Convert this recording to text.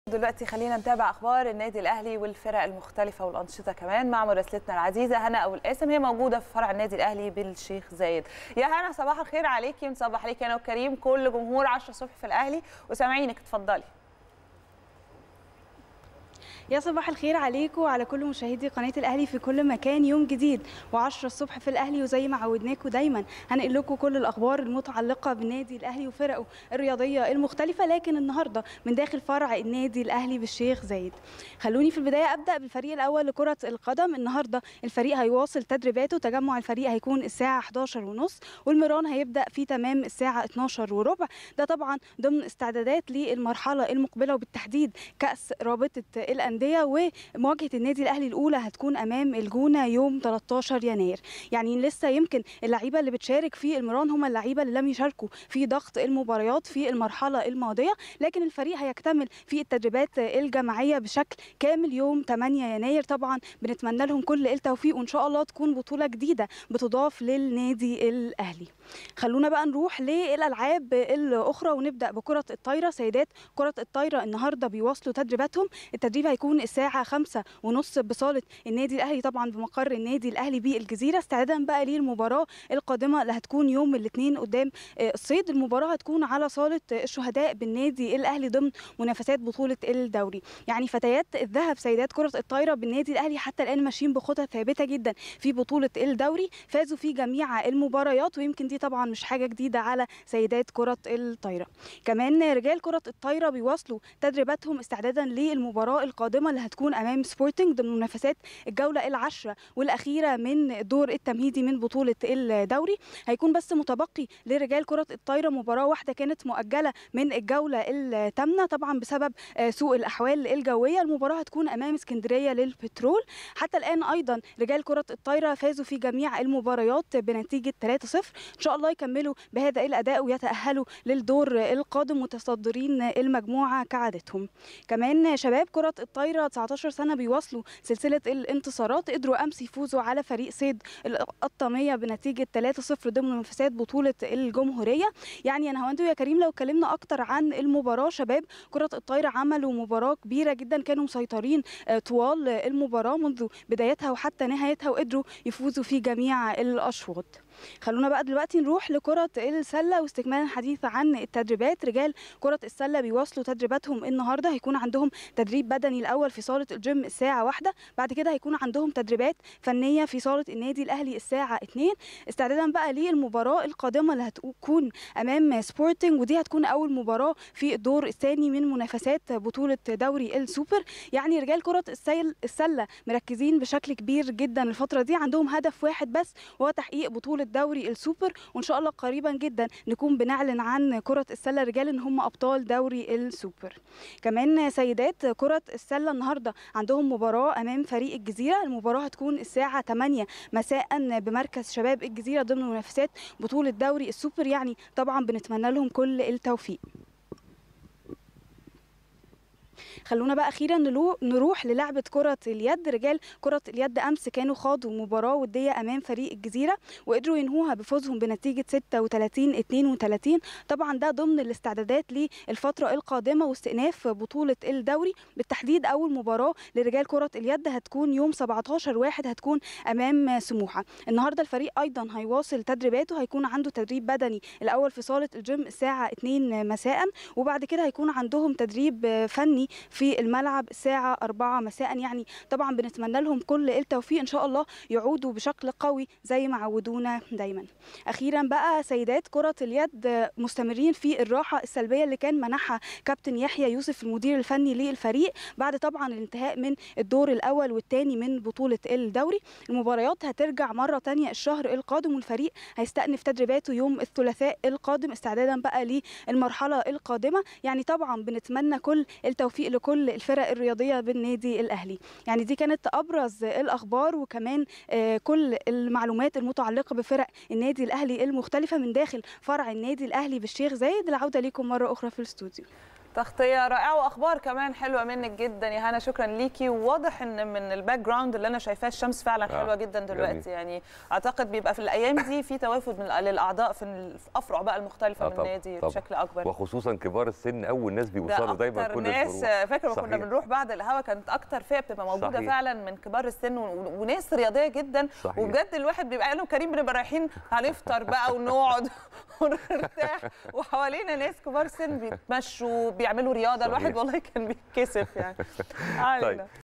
دلوقتي خلينا نتابع اخبار النادي الاهلي والفرق المختلفه والانشطه كمان مع مراسلتنا العزيزه هنا ابو القاسم هي موجوده في فرع النادي الاهلي بالشيخ زايد يا هنا صباح الخير عليكي ونصبح عليكي انا وكريم كل جمهور 10 الصبح في الاهلي وسامعينك اتفضلي يا صباح الخير عليكم وعلى كل مشاهدي قناه الاهلي في كل مكان يوم جديد و10 الصبح في الاهلي وزي ما عودناكم دايما هنقل لكم كل الاخبار المتعلقه بالنادي الاهلي وفرقه الرياضيه المختلفه لكن النهارده من داخل فرع النادي الاهلي بالشيخ زايد خلوني في البدايه ابدا بالفريق الاول لكره القدم النهارده الفريق هيواصل تدريباته تجمع الفريق هيكون الساعه 11 ونص والمران هيبدا في تمام الساعه 12 وربع ده طبعا ضمن استعدادات للمرحله المقبله وبالتحديد كاس رابطه الانديه ومواجهه النادي الاهلي الاولى هتكون امام الجونه يوم 13 يناير يعني لسه يمكن اللعيبه اللي بتشارك في المران هم اللعيبه اللي لم يشاركوا في ضغط المباريات في المرحله الماضيه لكن الفريق هيكتمل في التدريبات الجماعيه بشكل كامل يوم 8 يناير طبعا بنتمنى لهم كل التوفيق وان شاء الله تكون بطوله جديده بتضاف للنادي الاهلي خلونا بقى نروح للالعاب الاخرى ونبدا بكره الطايره سيدات كره الطايره النهارده بيواصلوا تدريباتهم التدريب هيكون الساعه خمسة ونص بصاله النادي الاهلي طبعا بمقر النادي الاهلي بالجزيره استعدادا بقى للمباراه القادمه اللي هتكون يوم الاثنين قدام الصيد المباراه هتكون على صاله الشهداء بالنادي الاهلي ضمن منافسات بطوله الدوري يعني فتيات الذهب سيدات كره الطايره بالنادي الاهلي حتى الان ماشيين بخطى ثابته جدا في بطوله الدوري فازوا في جميع المباريات ويمكن دي طبعا مش حاجه جديده على سيدات كره الطايره كمان رجال كره الطايره بيواصلوا تدريباتهم استعدادا للمباراه القادمه اللي هتكون امام سبورتنج ضمن منافسات الجوله العاشره والاخيره من الدور التمهيدي من بطوله الدوري هيكون بس متبقي لرجال كره الطايره مباراه واحده كانت مؤجله من الجوله الثامنه طبعا بسبب سوء الاحوال الجويه المباراه هتكون امام اسكندريه للبترول حتى الان ايضا رجال كره الطايره فازوا في جميع المباريات بنتيجه 3-0 ان شاء الله يكملوا بهذا الاداء ويتاهلوا للدور القادم متصدرين المجموعه كعادتهم كمان شباب كره الطايره 19 سنه بيواصلوا سلسله الانتصارات قدروا امس يفوزوا على فريق صيد القطاميه بنتيجه 3-0 ضمن منافسات بطوله الجمهوريه يعني يا نهاوند يا كريم لو اتكلمنا اكتر عن المباراه شباب كره الطايره عملوا مباراه كبيره جدا كانوا مسيطرين طوال المباراه منذ بدايتها وحتى نهايتها وقدروا يفوزوا في جميع الاشواط خلونا بقى دلوقتي نروح لكرة السلة واستكمالا الحديث عن التدريبات رجال كرة السلة بيواصلوا تدريباتهم النهاردة هيكون عندهم تدريب بدني الأول في صالة الجيم الساعة واحدة بعد كده هيكون عندهم تدريبات فنية في صالة النادي الأهلي الساعة 2 استعدادا بقى للمباراة القادمة اللي هتكون أمام سبورتنج ودي هتكون أول مباراة في الدور الثاني من منافسات بطولة دوري السوبر يعني رجال كرة السلة مركزين بشكل كبير جدا الفترة دي عندهم هدف واحد بس وهو تحقيق بطولة دوري السوبر وان شاء الله قريبا جدا نكون بنعلن عن كره السله رجال ان هم ابطال دوري السوبر كمان سيدات كره السله النهارده عندهم مباراه امام فريق الجزيره المباراه هتكون الساعه 8 مساء بمركز شباب الجزيره ضمن منافسات بطوله دوري السوبر يعني طبعا بنتمنى لهم كل التوفيق خلونا بقى اخيرا نروح للعبه كره اليد رجال كره اليد امس كانوا خاضوا مباراه وديه امام فريق الجزيره وقدروا ينهوها بفوزهم بنتيجه 36 32 طبعا ده ضمن الاستعدادات للفتره القادمه واستئناف بطوله الدوري بالتحديد اول مباراه لرجال كره اليد هتكون يوم 17 واحد هتكون امام سموحه النهارده الفريق ايضا هيواصل تدريباته هيكون عنده تدريب بدني الاول في صاله الجيم الساعه 2 مساء وبعد كده هيكون عندهم تدريب فني في الملعب الساعة 4 مساء يعني طبعا بنتمنى لهم كل التوفيق إن شاء الله يعودوا بشكل قوي زي ما عودونا دايما أخيرا بقى سيدات كرة اليد مستمرين في الراحة السلبية اللي كان منحها كابتن يحيى يوسف المدير الفني للفريق بعد طبعا الانتهاء من الدور الأول والثاني من بطولة الدوري المباريات هترجع مرة تانية الشهر القادم والفريق هيستأنف تدريباته يوم الثلاثاء القادم استعدادا بقى للمرحلة القادمة يعني طبعا بنتمنى كل التوفيق لكل الفرق الرياضيه بالنادي الاهلي يعني دي كانت ابرز الاخبار وكمان كل المعلومات المتعلقه بفرق النادي الاهلي المختلفه من داخل فرع النادي الاهلي بالشيخ زايد العوده لكم مره اخرى في الاستوديو تغطيه رائعه واخبار كمان حلوه منك جدا يا هنا شكرا ليكي وواضح ان من الباك جراوند اللي انا شايفاه الشمس فعلا آه، حلوه جدا دلوقتي جميل. يعني اعتقد بيبقى في الايام دي في توافد من للاعضاء في الافرع بقى المختلفه آه، من طبعاً، النادي طبعاً. بشكل اكبر وخصوصا كبار السن اول ناس ده بيوصلوا دايما اكتر كل ناس الفروع فاكر ما كنا صحيح. بنروح بعد الهوا كانت اكتر فئه بتبقى موجوده صحيح. فعلا من كبار السن و- وناس رياضيه جدا صحيح. وبجد الواحد بيبقى انا وكريم بنبقى رايحين هنفطر بقى ونقعد ونرتاح وحوالينا ناس كبار سن بيتمشوا بيعملوا رياضه صحيح. الواحد والله كان بيتكسف يعني علينا. طيب